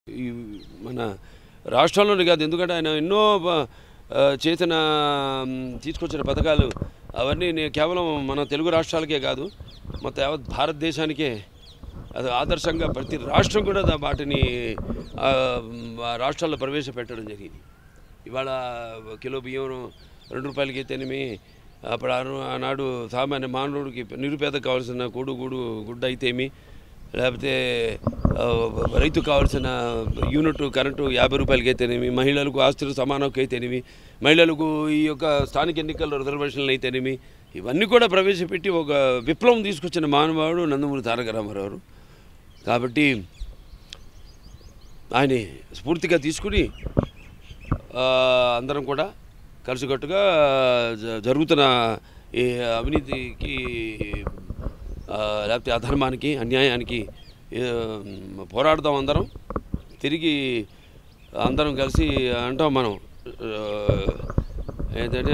ఈ మన రాష్ట్రంలోనే కాదు ఎందుకంటే ఆయన ఎన్నో బ- ఆ, చేసిన మ్, తీసుకొచ్చిన పథకాలు అవన్నీ నే- కేవలం మన తెలుగు రాష్ట్రాలకే కాదు మొత్తం యావత్ భారతదేశానికే అది ఆదర్శంగా ప్రతి రాష్ట్రం కూడా దా- వాటిని ఆ, మ్, ఆ రాష్ట్రాల్లో ప్రవేశపెట్టడం జరిగింది ఇవాళ కిలో బియ్యం రెండు రూపాయలకి అయితేనేమి అప్పుడు ఆరు- ఆనాడు సామాన్య మానవుడికి నిరుపేదకు కావాల్సిన కూడు గూడు గుడ్డ అయితేమి లేకపోతే ఆ, రైతుకు కావాల్సిన యూనిట్ కరెంటు యాభై రూపాయలకి అయితేనేమి మహిళలకు ఆస్తులు సమానంకి అయితేనేమి మహిళలకు ఈ యొక్క స్థానిక ఎన్నికల్లో రిజర్వేషన్లు అయితేనేమి ఇవన్నీ కూడా ప్రవేశపెట్టి ఒక విప్లవం తీసుకొచ్చిన మానవాడు నందమూరి తారక రామారావు గారు. కాబట్టి ఆయన స్ఫూర్తిగా తీసుకుని ఆ, అందరం కూడా కలిసికట్టుగా జ- జరుగుతున్న ఈ అవినీతికి ఆ, లేకపోతే అధర్మానికి అన్యాయానికి ఏ, పోరాడదాం అందరం తిరిగి అందరం కలిసి అంటాం మనం ఆ, ఏంటంటే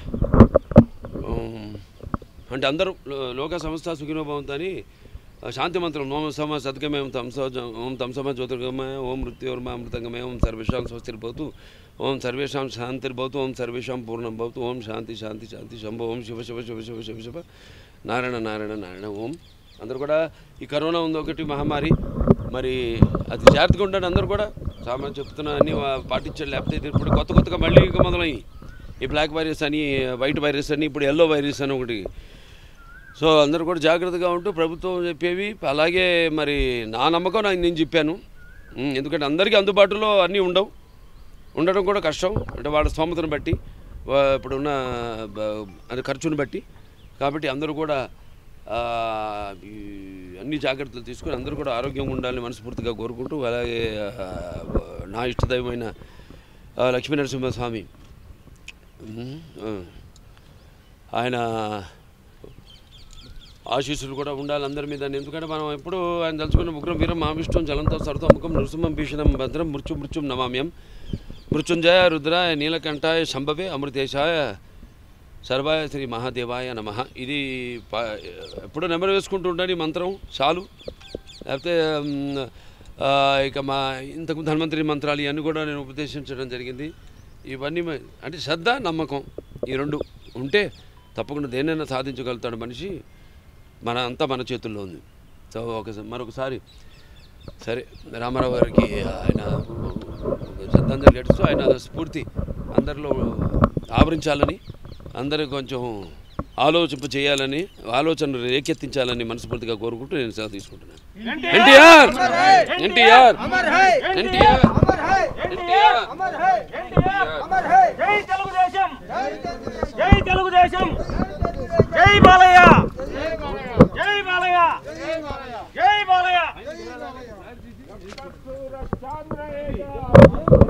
ఉమ్, అంటే అందరూ లో- లోక సంస్థ సుఖినోభవంతని శాంతి మంత్రం ఓం సమ సద్గమయం తంస ఓం తంసమ జ్యోతిర్గమయ ఓం మృత్యోర్మ అమృతంగమయ ఓం సర్వేషాం స్వస్తిర్భవతు ఓం సర్వేషాం శాంతిర్భవతు ఓం సర్వేషాం పూర్ణం భవతు ఓం శాంతి శాంతి శాంతి శంభో ఓం శివ శివ శివ శివ శివ శివ నారాయణ నారాయణ నారాయణ ఓం అందరూ కూడా ఈ కరోనా ఉంది ఒకటి మహమ్మారి మరి అది జాగ్రత్తగా ఉండండి అందరూ కూడా సామాన్ చెప్తున్నా అన్నీ వా- పాటించండి లేకపోతే ఇది ఇప్పుడు కొత్త కొత్తగా మళ్ళీ ఇంకా మొదలయ్యి ఈ బ్లాక్ వైరస్ అని వైట్ వైరస్ అని ఇప్పుడు ఎల్లో వైరస్ అని ఒకటి సో అందరూ కూడా జాగ్రత్తగా ఉంటూ ప్రభుత్వం చెప్పేవి అలాగే మరి నా నమ్మకం నాకు నేను చెప్పాను ఉమ్, ఎందుకంటే అందరికీ అందుబాటులో అన్నీ ఉండవు ఉండడం కూడా కష్టం అంటే వాళ్ళ స్తోమతను బట్టి వా- ఇప్పుడున్న బ- అది ఖర్చును బట్టి కాబట్టి అందరూ కూడా ఆ, ఈ అన్ని జాగ్రత్తలు తీసుకొని అందరూ కూడా ఆరోగ్యంగా ఉండాలని మనస్ఫూర్తిగా కోరుకుంటూ అలాగే ఆ, నా ఇష్టదైవమైన ఆ, లక్ష్మీ నరసింహస్వామి ఉమ్, ఆ, ఆయన ఆశీస్సులు కూడా ఉండాలి అందరి మీద ఎందుకంటే మనం ఎప్పుడు ఆయన తలుచుకున్న ఉగ్రం వీరం మహావిష్ణుం జలంతో సర్వముఖం నృసింహం భీషణం భద్రం మృత్యు మృత్యుం నమామ్యం మృత్యుంజయ రుద్రాయ నీలకంఠాయ శంభవే అమృతేశాయ సర్వాయ శ్రీ మహాదేవాయ నమ ఇది ప- ఎప్పుడూ నెంబర్ వేసుకుంటూ ఉండండి ఈ మంత్రం చాలు లేకపోతే మ్, ఆ, ఇక మా ఇంతకు ధన్వంతరి మంత్రాలు ఇవన్నీ కూడా నేను ఉపదేశించడం జరిగింది ఇవన్నీ మ- అంటే శ్రద్ధ నమ్మకం ఈ రెండు ఉంటే తప్పకుండా దేనైనా సాధించగలుగుతాడు మనిషి మన అంతా మన చేతుల్లో ఉంది సో ఒకసారి మరొకసారి సరే రామారావు గారికి ఆయన శ్రద్ధాంజలి ఘటిస్తూ ఆయన స్ఫూర్తి అందరిలో ఆవరించాలని అందరూ కొంచెం ఆలోచింప చేయాలని ఆలోచన రేకెత్తించాలని మనస్ఫూర్తిగా కోరుకుంటూ నేను సెలవు తీసుకుంటున్నాను ఎన్టీఆర్ ఎన్టీఆర్ ఎన్టీఆర్ ఎన్టీఆర్ జై తెలుగుదేశం జై తెలుగుదేశం జై బాలయ్య జై బాలయ్య జై బాలయ్య